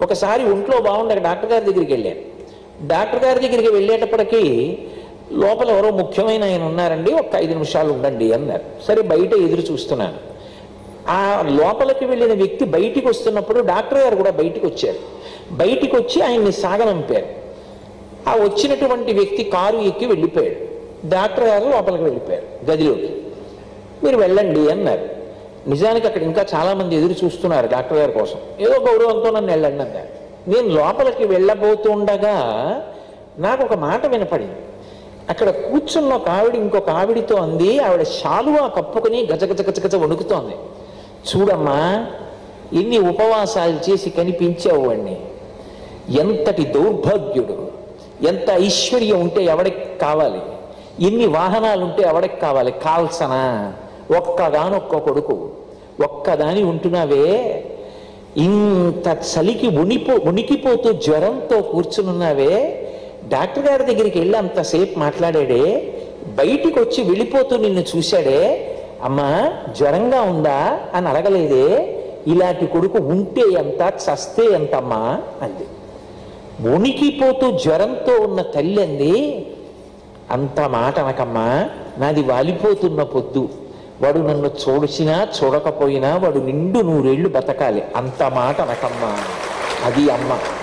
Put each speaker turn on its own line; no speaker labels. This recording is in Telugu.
ఒకసారి ఒంట్లో బాగుండక డాక్టర్ గారి దగ్గరికి వెళ్ళాను డాక్టర్ గారి దగ్గరికి వెళ్ళేటప్పటికీ లోపల ఎవరో ముఖ్యమైన ఆయన ఉన్నారండి ఒక ఐదు నిమిషాలు ఉండండి అన్నారు సరే బయట ఎదురు చూస్తున్నాను ఆ లోపలికి వెళ్ళిన వ్యక్తి బయటికి వస్తున్నప్పుడు డాక్టర్ గారు కూడా బయటికి వచ్చారు బయటికి వచ్చి ఆయన్ని సాగనంపారు ఆ వచ్చినటువంటి వ్యక్తి కారు ఎక్కి వెళ్ళిపోయాడు డాక్టర్ గారు లోపలికి వెళ్ళిపోయారు గదిలోకి మీరు వెళ్ళండి అన్నారు నిజానికి అక్కడ ఇంకా చాలా మంది ఎదురు చూస్తున్నారు డాక్టర్ గారి కోసం ఏదో గౌరవంతో నన్ను వెళ్ళండి అన్నారు నేను లోపలికి వెళ్ళబోతుండగా నాకు ఒక మాట వినపడింది అక్కడ కూర్చున్న ఒక ఆవిడ ఇంకొక ఆవిడితో అంది ఆవిడ శాలువా కప్పుకొని గజగజ గజగజ వణుకుతోంది చూడమ్మా ఎన్ని ఉపవాసాలు చేసి కనిపించావు వాణ్ణి ఎంతటి దౌర్భాగ్యుడు ఎంత ఐశ్వర్యం ఉంటే ఎవడికి కావాలి ఎన్ని వాహనాలు ఉంటే ఎవడికి కావాలి కాల్సన ఒక్కగానొక్క కొడుకు ఒక్కదాని ఉంటున్నావే ఇంత చలికి ఉనిపో ఉనికిపోతూ జ్వరంతో కూర్చునున్నావే డాక్టర్ గారి దగ్గరికి వెళ్ళి అంతసేపు మాట్లాడాడే బయటికి వచ్చి వెళ్ళిపోతూ నిన్ను చూశాడే అమ్మా జ్వరంగా ఉందా అని అడగలేదే ఇలాంటి కొడుకు ఉంటే ఎంత చస్తే ఎంతమ్మా అంది ఉనికిపోతూ జ్వరంతో ఉన్న తల్లి అంది అంత మాట అనకమ్మా నాది వాలిపోతున్న పొద్దు వాడు నన్ను చూడచినా చూడకపోయినా వాడు నిండు నూరేళ్లు బతకాలి అంత మాట అనకమ్మా అది అమ్మ